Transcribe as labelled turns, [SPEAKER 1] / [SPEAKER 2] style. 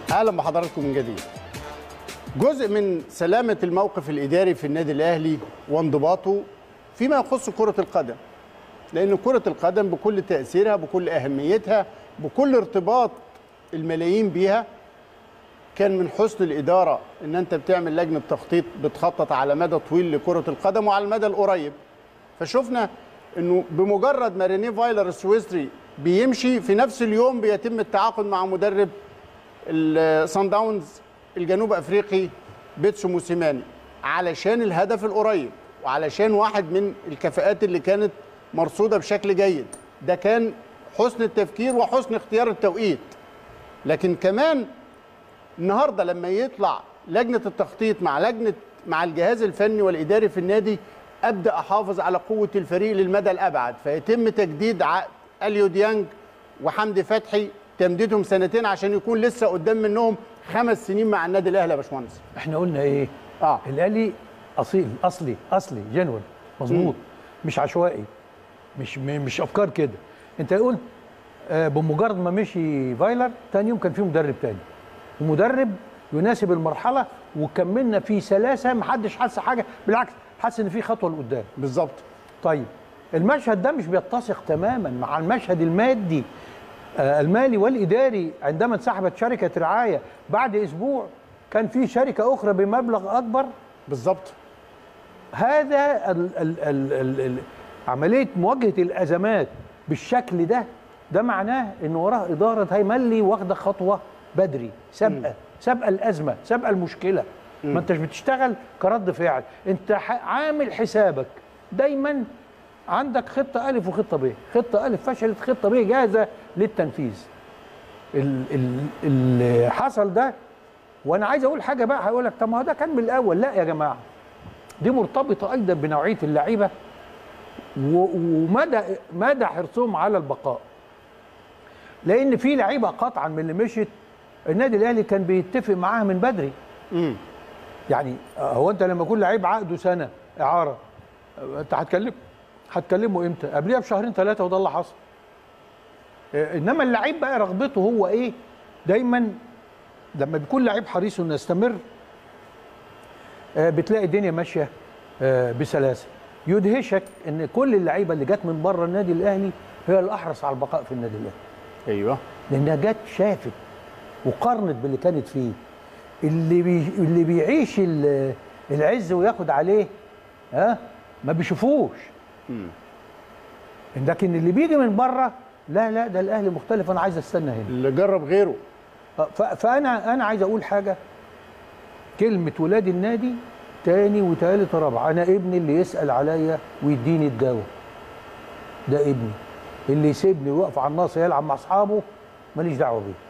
[SPEAKER 1] اهلا بحضراتكم من جديد جزء من سلامه الموقف الاداري في النادي الاهلي وانضباطه فيما يخص كره القدم لان كره القدم بكل تاثيرها بكل اهميتها بكل ارتباط الملايين بيها كان من حسن الاداره ان انت بتعمل لجنه تخطيط بتخطط على مدى طويل لكره القدم وعلى المدى القريب فشفنا انه بمجرد ما رينيه فايلر السويسري بيمشي في نفس اليوم بيتم التعاقد مع مدرب الصن داونز الجنوب افريقي بيتسو موسيماني علشان الهدف القريب وعلشان واحد من الكفاءات اللي كانت مرصوده بشكل جيد ده كان حسن التفكير وحسن اختيار التوقيت لكن كمان النهارده لما يطلع لجنه التخطيط مع لجنه مع الجهاز الفني والاداري في النادي ابدا احافظ على قوه الفريق للمدى الابعد فيتم تجديد عقد اليو ديانج وحمدي فتحي تمديدهم سنتين عشان يكون لسه قدام منهم خمس سنين مع النادي الاهلي يا باشمهندس
[SPEAKER 2] احنا قلنا ايه
[SPEAKER 1] اه
[SPEAKER 2] الاهلي اصيل اصلي اصلي جنون مظبوط مش عشوائي مش م- مش افكار كده انت قلت آه، بمجرد ما مشي فايلر تاني يوم كان في مدرب تاني ومدرب يناسب المرحله وكملنا في سلاسه محدش حس حاجه بالعكس حس ان في خطوه لقدام
[SPEAKER 1] بالظبط
[SPEAKER 2] طيب المشهد ده مش بيتسق تماما مع المشهد المادي آه، المالي والاداري عندما انسحبت شركه رعايه بعد اسبوع كان في شركه اخرى بمبلغ اكبر
[SPEAKER 1] بالظبط
[SPEAKER 2] هذا ال ال ال ال ال عمليه مواجهه الازمات بالشكل ده ده معناه ان وراه اداره هيملي واخده خطوه بدري سابقه سابقه الازمه سابقه المشكله ما انتش بتشتغل كرد فعل انت ح- عامل حسابك دايما عندك خطه الف وخطه ب خطه الف فشلت خطه ب جاهزه للتنفيذ ال- ال- اللي حصل ده وانا عايز اقول حاجه بقى هقول لك طب ما هو ده كان من الاول لا يا جماعه دي مرتبطه ايضا بنوعيه اللعيبه و- ومدى مدى حرصهم على البقاء لان في لعيبه قطعا من اللي مشيت النادي الاهلي كان بيتفق معاها من بدري
[SPEAKER 1] امم
[SPEAKER 2] يعني آه، هو انت لما يكون لعيب عقده سنه اعاره آه، انت هتكلم هتكلمه امتى قبلها بشهرين ثلاثه وده اللي حصل آه، انما اللعيب بقى رغبته هو ايه دايما لما بيكون لعيب حريص انه يستمر آه، بتلاقي الدنيا ماشيه آه، بسلاسه يدهشك ان كل اللعيبه اللي جت من بره النادي الاهلي هي الاحرص على البقاء في النادي الاهلي
[SPEAKER 1] ايوه
[SPEAKER 2] لانها جت شافت وقارنت باللي كانت فيه اللي بي اللي بيعيش ال- العز وياخد عليه ها ما بيشوفوش لكن اللي بيجي من بره لا لا ده الاهلي مختلف انا عايز استنى هنا
[SPEAKER 1] اللي جرب غيره
[SPEAKER 2] ف- فانا انا عايز اقول حاجه كلمه ولاد النادي تاني وتالت ورابع انا ابني اللي يسال عليا ويديني الدواء ده ابني اللي يسيبني ويقف على الناصر يلعب مع اصحابه ماليش دعوه بيه